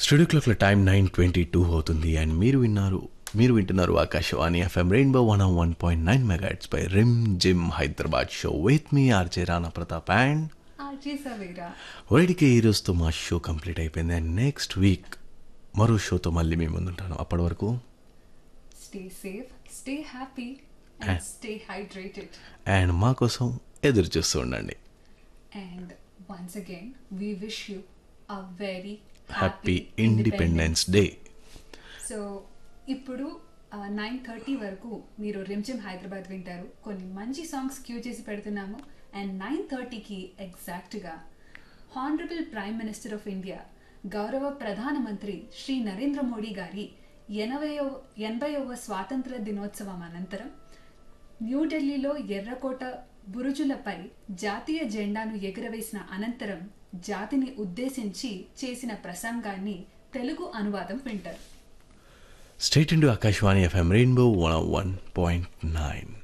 Studio క్లాక్ల time nine twenty two అవుతుంది and మీరు విన్నారు మీరు వింటున్నారు Akashvani FM Rainbow one one point nine megahertz పై Rimjhim Hyderabad show with me RJ Rana Pratap and RJ Savera వైడికే ఈ రోజుతో మా షో కంప్లీట్ అయిపోయింది అండ్ నెక్స్ట్ వీక్ మరో షోతో మళ్ళీ మీ ముందుంటాను అప్పటి వరకు stay safe stay happy Ah. And stay hydrated and మా కోసం ఎదురు చూస్తూ ఉండండి and once again we wish you a very happy Independence Day so ఇప్పుడు నైన్ థర్టీ వరకు మీరు రిమ్జిమ్ హైదరాబాద్ వింటారు కొన్ని మంచి సాంగ్స్ క్యూ చేసి పెడుతున్నాము అండ్ నైన్ థర్టీకి ఎగ్జాక్ట్గా honourable prime minister of India గౌరవ ప్రధానమంత్రి శ్రీ నరేంద్ర మోడీ గారి ఎనభైవ ఎనభైవ స్వాతంత్ర దినోత్సవం అనంతరం న్యూఢిల్లీలో ఎర్రకోట బురుజులపై జాతీయ జెండాను ఎగురవేసిన అనంతరం జాతిని ఉద్దేశించి చేసిన ప్రసంగాన్ని తెలుగు అనువాదం వింటారు state into Akashvani FM Rainbow one one point nine